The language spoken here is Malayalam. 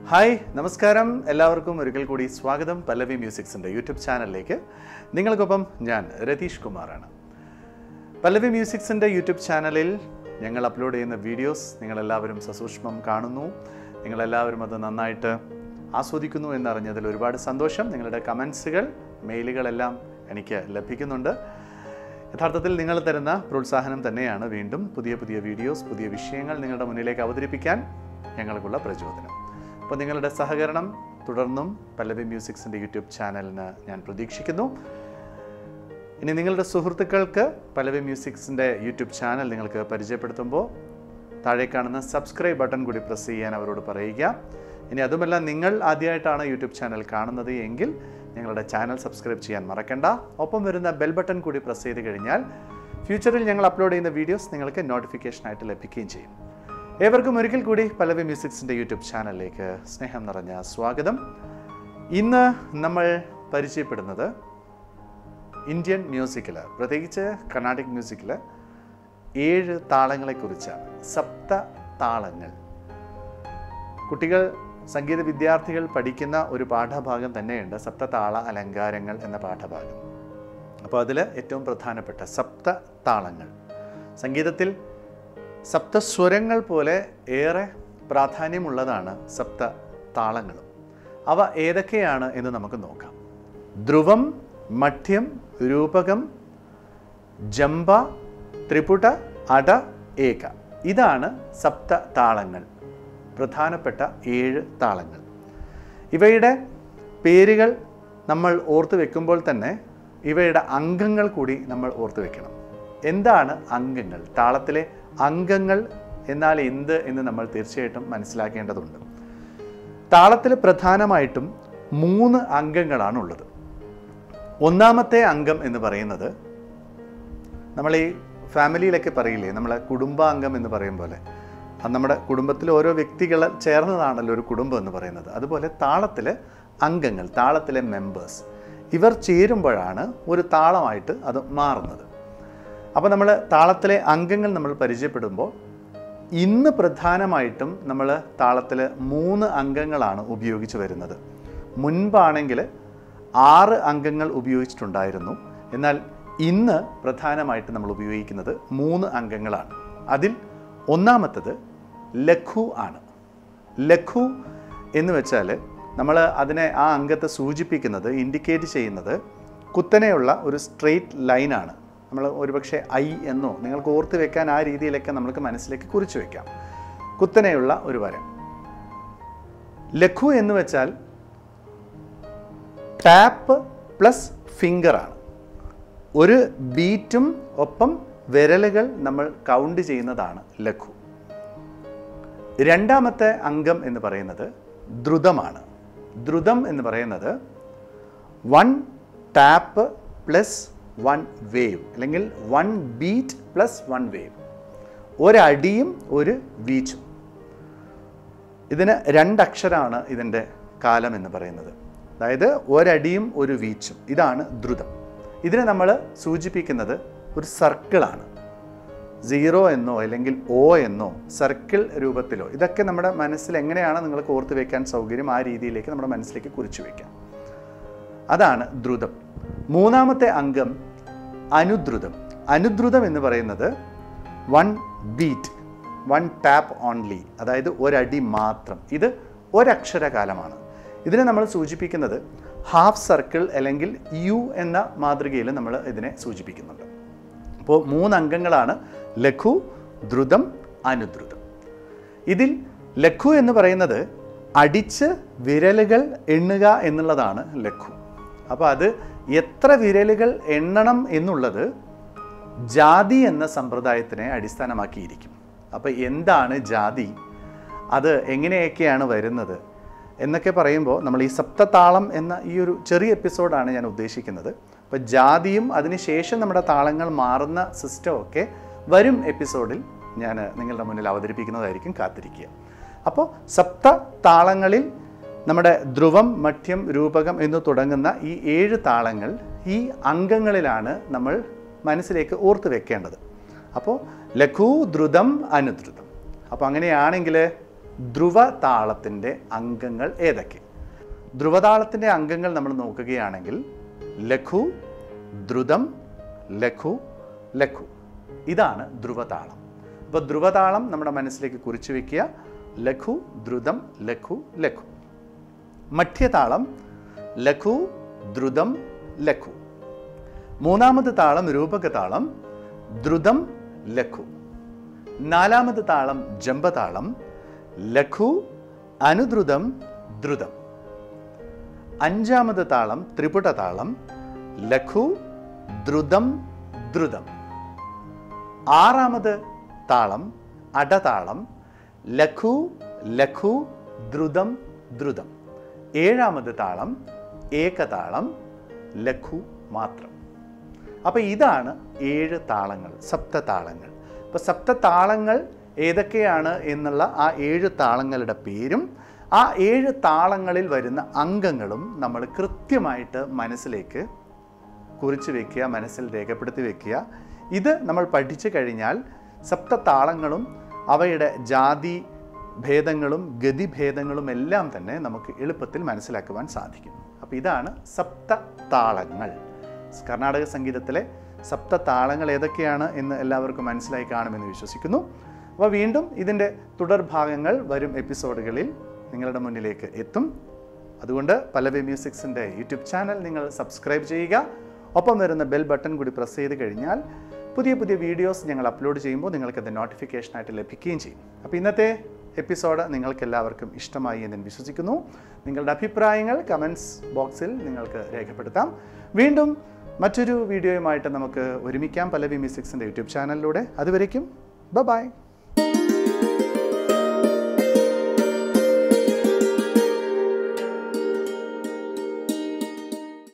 ഹായ് നമസ്കാരം എല്ലാവർക്കും ഒരിക്കൽ കൂടി സ്വാഗതം പല്ലവി മ്യൂസിക്സിൻ്റെ യൂട്യൂബ് ചാനലിലേക്ക് നിങ്ങൾക്കൊപ്പം ഞാൻ രതീഷ് കുമാറാണ് പല്ലവി മ്യൂസിക്സിൻ്റെ യൂട്യൂബ് ചാനലിൽ ഞങ്ങൾ അപ്ലോഡ് ചെയ്യുന്ന വീഡിയോസ് നിങ്ങളെല്ലാവരും സസൂക്ഷ്മം കാണുന്നു നിങ്ങളെല്ലാവരും അത് നന്നായിട്ട് ആസ്വദിക്കുന്നു എന്നറിഞ്ഞതിൽ ഒരുപാട് സന്തോഷം നിങ്ങളുടെ കമൻസുകൾ മെയിലുകളെല്ലാം എനിക്ക് ലഭിക്കുന്നുണ്ട് യഥാർത്ഥത്തിൽ നിങ്ങൾ തരുന്ന പ്രോത്സാഹനം തന്നെയാണ് വീണ്ടും പുതിയ പുതിയ വീഡിയോസ് പുതിയ വിഷയങ്ങൾ നിങ്ങളുടെ മുന്നിലേക്ക് അവതരിപ്പിക്കാൻ ഞങ്ങൾക്കുള്ള പ്രചോദനം അപ്പോൾ നിങ്ങളുടെ സഹകരണം തുടർന്നും പല്ലവി മ്യൂസിക്സിൻ്റെ യൂട്യൂബ് ചാനലിന് ഞാൻ പ്രതീക്ഷിക്കുന്നു ഇനി നിങ്ങളുടെ സുഹൃത്തുക്കൾക്ക് പല്ലവി മ്യൂസിക്സിൻ്റെ യൂട്യൂബ് ചാനൽ നിങ്ങൾക്ക് പരിചയപ്പെടുത്തുമ്പോൾ താഴെ കാണുന്ന സബ്സ്ക്രൈബ് ബട്ടൺ കൂടി പ്രസ് ചെയ്യാൻ അവരോട് പറയുക ഇനി അതുമല്ല നിങ്ങൾ ആദ്യമായിട്ടാണ് യൂട്യൂബ് ചാനൽ കാണുന്നത് എങ്കിൽ ഞങ്ങളുടെ ചാനൽ സബ്സ്ക്രൈബ് ചെയ്യാൻ മറക്കണ്ട ഒപ്പം വരുന്ന ബെൽ ബട്ടൺ കൂടി പ്രസ് ചെയ്ത് കഴിഞ്ഞാൽ ഫ്യൂച്ചറിൽ ഞങ്ങൾ അപ്ലോഡ് ചെയ്യുന്ന വീഡിയോസ് നിങ്ങൾക്ക് നോട്ടിഫിക്കേഷനായിട്ട് ലഭിക്കുകയും ചെയ്യും ഏവർക്കും ഒരിക്കൽ കൂടി പല്ലവി മ്യൂസിക്സിൻ്റെ യൂട്യൂബ് ചാനലിലേക്ക് സ്നേഹം നിറഞ്ഞ സ്വാഗതം ഇന്ന് നമ്മൾ പരിചയപ്പെടുന്നത് ഇന്ത്യൻ മ്യൂസിക്കിൽ പ്രത്യേകിച്ച് കർണാട്ടിക് മ്യൂസിക്കിൽ ഏഴ് താളങ്ങളെക്കുറിച്ചാണ് സപ്ത താളങ്ങൾ കുട്ടികൾ സംഗീത വിദ്യാർത്ഥികൾ പഠിക്കുന്ന ഒരു പാഠഭാഗം തന്നെയുണ്ട് സപ്തതാള അലങ്കാരങ്ങൾ എന്ന പാഠഭാഗം അപ്പോൾ അതിൽ ഏറ്റവും പ്രധാനപ്പെട്ട സപ്ത താളങ്ങൾ സംഗീതത്തിൽ സപ്തസ്വരങ്ങൾ പോലെ ഏറെ പ്രാധാന്യമുള്ളതാണ് സപ്ത താളങ്ങളും അവ ഏതൊക്കെയാണ് എന്ന് നമുക്ക് നോക്കാം ധ്രുവം മഠ്യം രൂപകം ജംബ ത്രിപുട അട ഏക ഇതാണ് സപ്ത താളങ്ങൾ പ്രധാനപ്പെട്ട ഏഴ് താളങ്ങൾ ഇവയുടെ പേരുകൾ നമ്മൾ ഓർത്തു വെക്കുമ്പോൾ തന്നെ ഇവയുടെ അംഗങ്ങൾ കൂടി നമ്മൾ ഓർത്തു വെക്കണം എന്താണ് അംഗങ്ങൾ താളത്തിലെ അംഗങ്ങൾ എന്നാൽ എന്ത് എന്ന് നമ്മൾ തീർച്ചയായിട്ടും മനസ്സിലാക്കേണ്ടതുണ്ട് താളത്തിൽ പ്രധാനമായിട്ടും മൂന്ന് അംഗങ്ങളാണ് ഉള്ളത് ഒന്നാമത്തെ അംഗം എന്ന് പറയുന്നത് നമ്മൾ ഈ ഫാമിലിയിലൊക്കെ പറയില്ലേ നമ്മളെ കുടുംബാംഗം എന്ന് പറയും പോലെ അത് നമ്മുടെ കുടുംബത്തിൽ ഓരോ വ്യക്തികൾ ചേർന്നതാണല്ലോ ഒരു കുടുംബം എന്ന് പറയുന്നത് അതുപോലെ താളത്തിലെ അംഗങ്ങൾ താളത്തിലെ മെമ്പേഴ്സ് ഇവർ ചേരുമ്പോഴാണ് ഒരു താളമായിട്ട് അത് മാറുന്നത് അപ്പോൾ നമ്മൾ താളത്തിലെ അംഗങ്ങൾ നമ്മൾ പരിചയപ്പെടുമ്പോൾ ഇന്ന് പ്രധാനമായിട്ടും നമ്മൾ താളത്തിൽ മൂന്ന് അംഗങ്ങളാണ് ഉപയോഗിച്ച് വരുന്നത് മുൻപാണെങ്കിൽ ആറ് അംഗങ്ങൾ ഉപയോഗിച്ചിട്ടുണ്ടായിരുന്നു എന്നാൽ ഇന്ന് പ്രധാനമായിട്ട് നമ്മൾ ഉപയോഗിക്കുന്നത് മൂന്ന് അംഗങ്ങളാണ് അതിൽ ഒന്നാമത്തത് ലഘു ആണ് ലഘു എന്ന് വെച്ചാൽ നമ്മൾ അതിനെ ആ അംഗത്തെ സൂചിപ്പിക്കുന്നത് ഇൻഡിക്കേറ്റ് ചെയ്യുന്നത് കുത്തനെയുള്ള ഒരു സ്ട്രെയിറ്റ് ലൈനാണ് നമ്മൾ ഒരുപക്ഷെ ഐ എന്നോ നിങ്ങൾക്ക് ഓർത്ത് വെക്കാൻ ആ രീതിയിലൊക്കെ നമ്മൾക്ക് മനസ്സിലേക്ക് കുറിച്ച് വെക്കാം കുത്തനെയുള്ള ഒരു വരം ലഘു എന്ന് വെച്ചാൽ ടാപ്പ് പ്ലസ് ഫിംഗറാണ് ഒരു ബീറ്റും ഒപ്പം വിരലുകൾ നമ്മൾ കൗണ്ട് ചെയ്യുന്നതാണ് ലഘു രണ്ടാമത്തെ അംഗം എന്ന് പറയുന്നത് ദ്രുതമാണ് ദ്രുതം എന്ന് പറയുന്നത് one tap plus one wave അല്ലെങ്കിൽ one beat plus one wave ഒരടിയും ഒരു വീച്ചും ഇതിന് രണ്ടക്ഷരമാണ് ഇതിൻ്റെ കാലം എന്ന് പറയുന്നത് അതായത് ഒരടിയും ഒരു വീച്ചും ഇതാണ് ദ്രുതം ഇതിനെ നമ്മൾ സൂചിപ്പിക്കുന്നത് ഒരു സർക്കിളാണ് സീറോ എന്നോ അല്ലെങ്കിൽ ഒ എന്നോ സർക്കിൾ രൂപത്തിലോ ഇതൊക്കെ നമ്മുടെ മനസ്സിൽ എങ്ങനെയാണ് നിങ്ങൾക്ക് ഓർത്ത് വെക്കാൻ സൗകര്യം ആ രീതിയിലേക്ക് നമ്മുടെ മനസ്സിലേക്ക് കുറിച്ചു വെക്കാം അതാണ് ദ്രുതം മൂന്നാമത്തെ അംഗം അനുദ്രുതം അനുദ്രുതം എന്ന് പറയുന്നത് one beat one tap only അതായത് ഒരടി മാത്രം ഇത് ഒരക്ഷരകാലമാണ് ഇതിനെ നമ്മൾ സൂചിപ്പിക്കുന്നത് ഹാഫ് സർക്കിൾ അല്ലെങ്കിൽ യു എന്ന മാതൃകയിൽ നമ്മൾ ഇതിനെ സൂചിപ്പിക്കുന്നുണ്ട് അപ്പോൾ മൂന്ന് അംഗങ്ങളാണ് ലഘു ദ്രുതം അനുദ്രുതം ഇതിൽ ലഘു എന്ന് പറയുന്നത് അടിച്ച് വിരലുകൾ എണ്ണുക എന്നുള്ളതാണ് ലഘു അപ്പോൾ അത് എത്ര വിരലുകൾ എണ്ണണം എന്നുള്ളത് ജാതി എന്ന സമ്പ്രദായത്തിനെ അടിസ്ഥാനമാക്കിയിരിക്കും അപ്പോൾ എന്താണ് ജാതി അത് എങ്ങനെയൊക്കെയാണ് വരുന്നത് എന്നൊക്കെ പറയുമ്പോൾ നമ്മൾ ഈ സപ്തതാളം എന്ന ഈ ഒരു ചെറിയ എപ്പിസോഡാണ് ഞാൻ ഉദ്ദേശിക്കുന്നത് അപ്പോൾ ജാതിയും അതിനുശേഷം നമ്മുടെ താളങ്ങൾ മാറുന്ന സിസ്റ്റമൊക്കെ വരും എപ്പിസോഡിൽ ഞാൻ നിങ്ങളുടെ മുന്നിൽ അവതരിപ്പിക്കുന്നതായിരിക്കും കാത്തിരിക്കുക അപ്പോൾ സപ്ത താളങ്ങളിൽ നമ്മുടെ ധ്രുവം മഠ്യം രൂപകം എന്ന് തുടങ്ങുന്ന ഈ ഏഴ് താളങ്ങൾ ഈ അംഗങ്ങളിലാണ് നമ്മൾ മനസ്സിലേക്ക് ഓർത്ത് വെക്കേണ്ടത് അപ്പോൾ ലഘു ദ്രുതം അനുദ്രുതം അപ്പോൾ അങ്ങനെയാണെങ്കിൽ ധ്രുവതാളത്തിൻ്റെ അംഗങ്ങൾ ഏതൊക്കെ ധ്രുവതാളത്തിൻ്റെ അംഗങ്ങൾ നമ്മൾ നോക്കുകയാണെങ്കിൽ ലഘു ദ്രുതം ലഘു ലഘു ഇതാണ് ധ്രുവതാളം അപ്പോൾ ധ്രുവതാളം നമ്മുടെ മനസ്സിലേക്ക് കുറിച്ചു വെക്കുക ലഘു ദ്രുതം ലഘു ലഘു മധ്യതാളം ലഘു ദ്രുതം ലഘു മൂന്നാമത് താളം രൂപകതാളം ദ്രുതം ലഘു നാലാമത് താളം ജമ്പതാളം ലഘു അനുദ്രുതം ദ്രുതം അഞ്ചാമത് താളം ത്രിപുടതാളം ലഘു ദ്രുതം ദ്രുതം ആറാമത് താളം അടതാളം ലഘു ലഘു ദ്രുതം ദ്രുതം ഏഴാമത് താളം ഏകതാളം ലഘു മാത്രം അപ്പോൾ ഇതാണ് ഏഴ് താളങ്ങൾ സപ്തതാളങ്ങൾ അപ്പോൾ സപ്തതാളങ്ങൾ ഏതൊക്കെയാണ് എന്നുള്ള ആ ഏഴ് താളങ്ങളുടെ പേരും ആ ഏഴ് താളങ്ങളിൽ വരുന്ന അംഗങ്ങളും നമ്മൾ കൃത്യമായിട്ട് മനസ്സിലേക്ക് കുറിച്ച് വെക്കുക മനസ്സിൽ രേഖപ്പെടുത്തി വെക്കുക ഇത് നമ്മൾ പഠിച്ചു കഴിഞ്ഞാൽ സപ്തതാളങ്ങളും അവയുടെ ജാതി ഭേദങ്ങളും ഗതിഭേദങ്ങളും എല്ലാം തന്നെ നമുക്ക് എളുപ്പത്തിൽ മനസ്സിലാക്കുവാൻ സാധിക്കും അപ്പോൾ ഇതാണ് സപ്തതാളങ്ങൾ കർണാടക സംഗീതത്തിലെ സപ്തതാളങ്ങൾ ഏതൊക്കെയാണ് എന്ന് എല്ലാവർക്കും മനസ്സിലായി കാണുമെന്ന് വിശ്വസിക്കുന്നു അപ്പോൾ വീണ്ടും ഇതിൻ്റെ തുടർഭാഗങ്ങൾ വരും എപ്പിസോഡുകളിൽ നിങ്ങളുടെ മുന്നിലേക്ക് എത്തും അതുകൊണ്ട് പല്ലവി മ്യൂസിക്സിൻ്റെ യൂട്യൂബ് ചാനൽ നിങ്ങൾ സബ്സ്ക്രൈബ് ചെയ്യുക ഒപ്പം വരുന്ന ബെൽ ബട്ടൺ കൂടി പ്രസ് ചെയ്ത് കഴിഞ്ഞാൽ പുതിയ പുതിയ വീഡിയോസ് ഞങ്ങൾ അപ്ലോഡ് ചെയ്യുമ്പോൾ നിങ്ങൾക്കത് നോട്ടിഫിക്കേഷനായിട്ട് ലഭിക്കുകയും ചെയ്യും അപ്പോൾ ഇന്നത്തെ എപ്പിസോഡ് നിങ്ങൾക്ക് എല്ലാവർക്കും ഇഷ്ടമായി എന്ന് ഞാൻ വിശ്വസിക്കുന്നു നിങ്ങളുടെ അഭിപ്രായങ്ങൾ കമൻസ് ബോക്സിൽ നിങ്ങൾക്ക് രേഖപ്പെടുത്താം വീണ്ടും മറ്റൊരു വീഡിയോയുമായിട്ട് നമുക്ക് ഒരുമിക്കാം പല്ലവി മ്യൂസിക്സിൻ്റെ യൂട്യൂബ് ചാനലിലൂടെ അതുവരയ്ക്കും ബ ബൈ